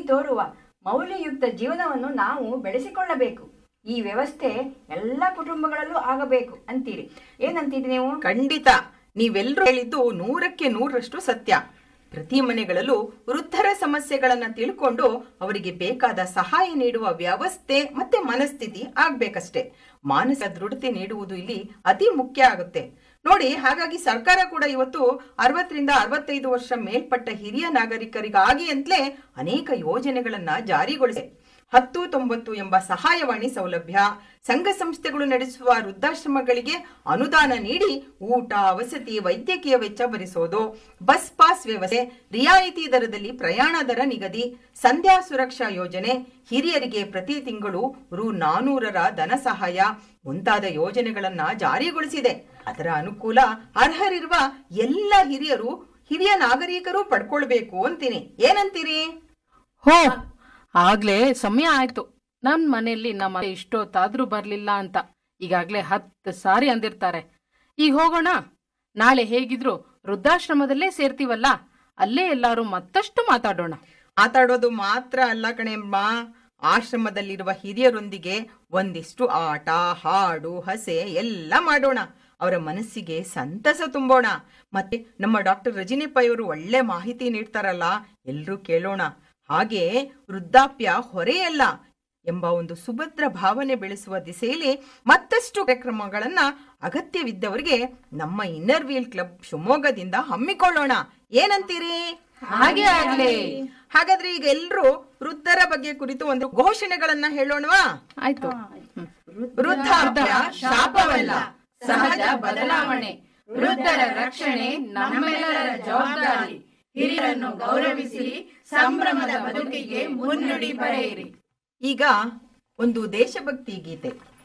ತೋರುವ ಮೌಲ್ಯಯುಕ್ತ ಜೀವನವನ್ನು ನಾವು ಬೆಳೆಸಿಕೊಳ್ಳಬೇಕು ಈ ವ್ಯವಸ್ಥೆ ಎಲ್ಲ ಕುಟುಂಬಗಳಲ್ಲೂ ಆಗಬೇಕು ಅಂತೀರಿ ಏನಂತೀರಿ ನೀವು ಖಂಡಿತ ನೀವೆಲ್ಲರೂ ಹೇಳಿದ್ದು ನೂರಕ್ಕೆ ನೂರರಷ್ಟು ಸತ್ಯ ಪ್ರತಿ ಮನೆಗಳಲ್ಲೂ ವೃದ್ಧರ ಸಮಸ್ಯೆಗಳನ್ನ ತಿಳ್ಕೊಂಡು ಅವರಿಗೆ ಬೇಕಾದ ಸಹಾಯ ನೀಡುವ ವ್ಯವಸ್ಥೆ ಮತ್ತೆ ಮನಸ್ಥಿತಿ ಆಗ್ಬೇಕಷ್ಟೇ ಮಾನಸಿಕ ದೃಢತೆ ನೀಡುವುದು ಇಲ್ಲಿ ಅತಿ ಮುಖ್ಯ ಆಗುತ್ತೆ ನೋಡಿ ಹಾಗಾಗಿ ಸರ್ಕಾರ ಕೂಡ ಇವತ್ತು ಅರವತ್ತರಿಂದ ಅರವತ್ತೈದು ವರ್ಷ ಮೇಲ್ಪಟ್ಟ ಹಿರಿಯ ನಾಗರಿಕರಿಗಾಗಿ ಅಂತಲೇ ಅನೇಕ ಯೋಜನೆಗಳನ್ನ ಜಾರಿಗೊಳಿಸಿದೆ ಹತ್ತು ತೊಂಬತ್ತು ಎಂಬ ಸಹಾಯವಾಣಿ ಸೌಲಭ್ಯ ಸಂಘ ಸಂಸ್ಥೆಗಳು ನಡೆಸುವ ವೃದ್ಧಾಶ್ರಮಗಳಿಗೆ ಅನುದಾನ ನೀಡಿ ಊಟ ವಸತಿ ವೈದ್ಯಕೀಯ ವೆಚ್ಚ ಭರಿಸೋದು ಬಸ್ ಪಾಸ್ ವ್ಯವಸ್ಥೆ ರಿಯಾಯಿತಿ ದರದಲ್ಲಿ ಪ್ರಯಾಣ ದರ ನಿಗದಿ ಸಂಧ್ಯಾ ಸುರಕ್ಷಾ ಯೋಜನೆ ಹಿರಿಯರಿಗೆ ಪ್ರತಿ ತಿಂಗಳು ರು ನಾನೂರರ ಧನ ಸಹಾಯ ಮುಂತಾದ ಯೋಜನೆಗಳನ್ನ ಜಾರಿಗೊಳಿಸಿದೆ ಅದರ ಅನುಕೂಲ ಅರ್ಹರಿರುವ ಎಲ್ಲ ಹಿರಿಯರು ಹಿರಿಯ ನಾಗರಿಕರು ಪಡ್ಕೊಳ್ಬೇಕು ಅಂತೀನಿ ಏನಂತೀರಿ ಹೋ ಆಗ್ಲೇ ಸಮಯ ಆಯ್ತು ನನ್ ಮನೆಯಲ್ಲಿ ನಮ್ಮ ಇಷ್ಟೊತ್ತಾದ್ರೂ ಬರ್ಲಿಲ್ಲ ಅಂತ ಈಗಾಗ್ಲೇ ಹತ್ತು ಸಾರಿ ಅಂದಿರ್ತಾರೆ ಈಗ ಹೋಗೋಣ ನಾಳೆ ಹೇಗಿದ್ರು ವೃದ್ಧಾಶ್ರಮದಲ್ಲೇ ಸೇರ್ತೀವಲ್ಲ ಅಲ್ಲೇ ಎಲ್ಲಾರು ಮತ್ತಷ್ಟು ಮಾತಾಡೋಣ ಮಾತಾಡೋದು ಮಾತ್ರ ಅಲ್ಲ ಕಣೆಮ್ಮ ಆಶ್ರಮದಲ್ಲಿರುವ ಹಿರಿಯರೊಂದಿಗೆ ಒಂದಿಷ್ಟು ಆಟ ಹಾಡು ಹಸೆ ಎಲ್ಲ ಮಾಡೋಣ ಅವರ ಮನಸ್ಸಿಗೆ ಸಂತಸ ತುಂಬೋಣ ಮತ್ತೆ ನಮ್ಮ ಡಾಕ್ಟರ್ ರಜನಿ ಪೈ ಅವರು ಒಳ್ಳೆ ಮಾಹಿತಿ ನೀಡ್ತಾರಲ್ಲ ಎಲ್ರೂ ಕೇಳೋಣ ಹಾಗೆ ವೃದ್ಧಾಪ್ಯ ಹೊರೆಯಲ್ಲ ಎಂಬ ಒಂದು ಸುಭದ್ರ ಭಾವನೆ ಬೆಳೆಸುವ ದಿಸೆಯಲ್ಲಿ ಮತ್ತಷ್ಟು ಕಾರ್ಯಕ್ರಮಗಳನ್ನ ಅಗತ್ಯವಿದ್ದವರಿಗೆ ನಮ್ಮ ಇನ್ನರ್ ವೀಲ್ ಕ್ಲಬ್ ಶಿವಮೊಗ್ಗದಿಂದ ಹಮ್ಮಿಕೊಳ್ಳೋಣ ಏನಂತೀರಿ ಹಾಗೆ ಆಗ್ಲಿ ಹಾಗಾದ್ರೆ ಈಗ ಎಲ್ರೂ ವೃದ್ಧರ ಬಗ್ಗೆ ಕುರಿತು ಒಂದು ಘೋಷಣೆಗಳನ್ನ ಹೇಳೋಣವಾ ಆಯ್ತು ವೃದ್ಧಾಪ್ಯ ಶಾಪವಲ್ಲ ಸಹಜ ಬದಲಾವಣೆ ವೃದ್ಧರ ರಕ್ಷಣೆ ನಮ್ಮೆಲ್ಲರ ಜವಾಬ್ದಾರಿ ಹಿರಿಯರನ್ನು ಗೌರವಿಸಿ ಸಂಭ್ರಮದ ಬದುಕಿಗೆ ಮುನ್ನುಡಿ ಬರೆಯಿರಿ ಈಗ ಒಂದು ದೇಶಭಕ್ತಿ ಗೀತೆ